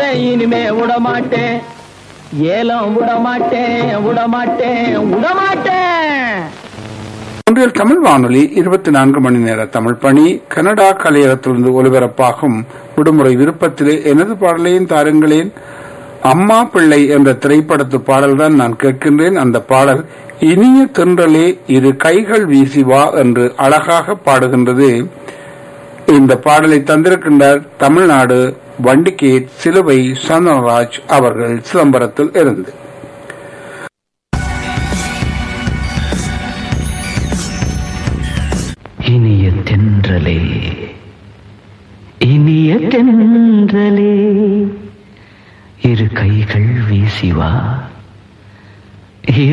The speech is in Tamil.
இனிமே விடமாட்டேன் ஏலம் விடமாட்டேன் விடமாட்டேன் விடமாட்டேன் ஒன்றில் தமிழ் வானொலி இருபத்தி நான்கு மணி நேர தமிழ் பணி கனடா கலையகத்திலிருந்து ஒலிபரப்பாகும் விடுமுறை விருப்பத்திலே எனது பாடலையும் தாருங்களேன் அம்மா பிள்ளை என்ற திரைப்படத்து பாடல்தான் நான் கேட்கின்றேன் அந்த பாடல் இனிய தென்றலே இரு கைகள் வீசி வா என்று அழகாக பாடுகின்றது இந்த பாடலை தந்திருக்கின்றார் தமிழ்நாடு வண்டிகேட் சிலுவை சந்தனராஜ் அவர்கள் சிதம்பரத்தில் இருந்து இனிய தென்றலே இனிய தென்றலே இரு கைகள் வீசி வா இரு